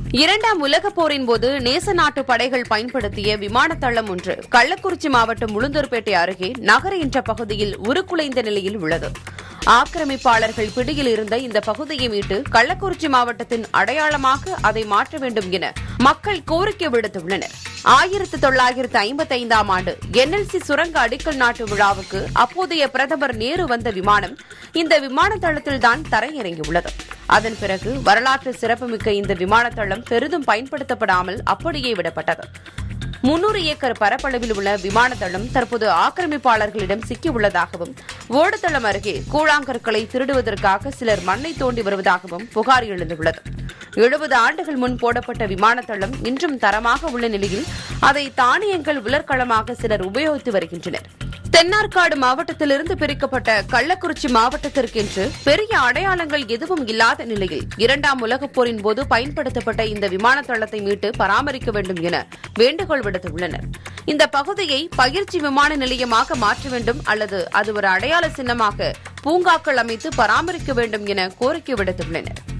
இரண்டாம் உலகப் போரின் போது நேச நாட்டு படைகள் பயன்படுத்திய விமான தளம் ஒன்று கள்ளக்குறிச்சி மாவட்டம் உளுந்தூர்பேட்டை அருகே நகர் என்ற பகுதியில் உருக்குலைந்த நிலையில் உள்ளது ஆக்கிரமிப்பாளர்கள் பிடியில் இருந்த இந்த பகுதியை மீட்டு கள்ளக்குறிச்சி மாவட்டத்தின் அடையாளமாக அதை மாற்ற வேண்டும் என மக்கள் கோரிக்கை விடுத்துள்ளனர் ஆயிரத்து தொள்ளாயிரத்து ஐம்பத்தைந்தாம் ஆண்டு என்எல்சி சுரங்க அடிக்கல் நாட்டு விழாவுக்கு அப்போதைய பிரதமர் நேரு வந்த விமானம் இந்த விமான தளத்தில்தான் தரையிறங்கியுள்ளது அதன் பிறகு வரலாற்று சிறப்புமிக்க இந்த விமான தளம் பெரிதும் பயன்படுத்தப்படாமல் அப்படியே விடப்பட்டது முன்னூறு ஏக்கர் பரப்பளவில் உள்ள விமான தளம் தற்போது ஆக்கிரமிப்பாளர்களிடம் சிக்கியுள்ளதாகவும் ஓடுதளம் அருகே கூழாங்கற்களை திருடுவதற்காக சிலர் மண்ணை தோண்டி வருவதாகவும் புகார் எழுந்துள்ளது எழுபது ஆண்டுகள் முன் போடப்பட்ட விமான தளம் இன்றும் தரமாக உள்ள நிலையில் அதை தானியங்கள் உலர்களமாக சிலர் உபயோகித்து வருகின்றனர் தென்னார்காடு மாவட்டத்திலிருந்து பிரிக்கப்பட்ட கள்ளக்குறிச்சி மாவட்டத்திற்கென்று பெரிய அடையாளங்கள் எதுவும் இல்லாத நிலையில் இரண்டாம் உலகப் போரின் போது பயன்படுத்தப்பட்ட இந்த விமான தளத்தை மீட்டு பராமரிக்க வேண்டும் என வேண்டுகோள் விடுத்துள்ளனர் இந்த பகுதியை பயிற்சி விமான நிலையமாக மாற்ற வேண்டும் அல்லது அது ஒரு அடையாள சின்னமாக பூங்காக்கள் அமைத்து பராமரிக்க வேண்டும் என கோரிக்கை விடுத்துள்ளனர்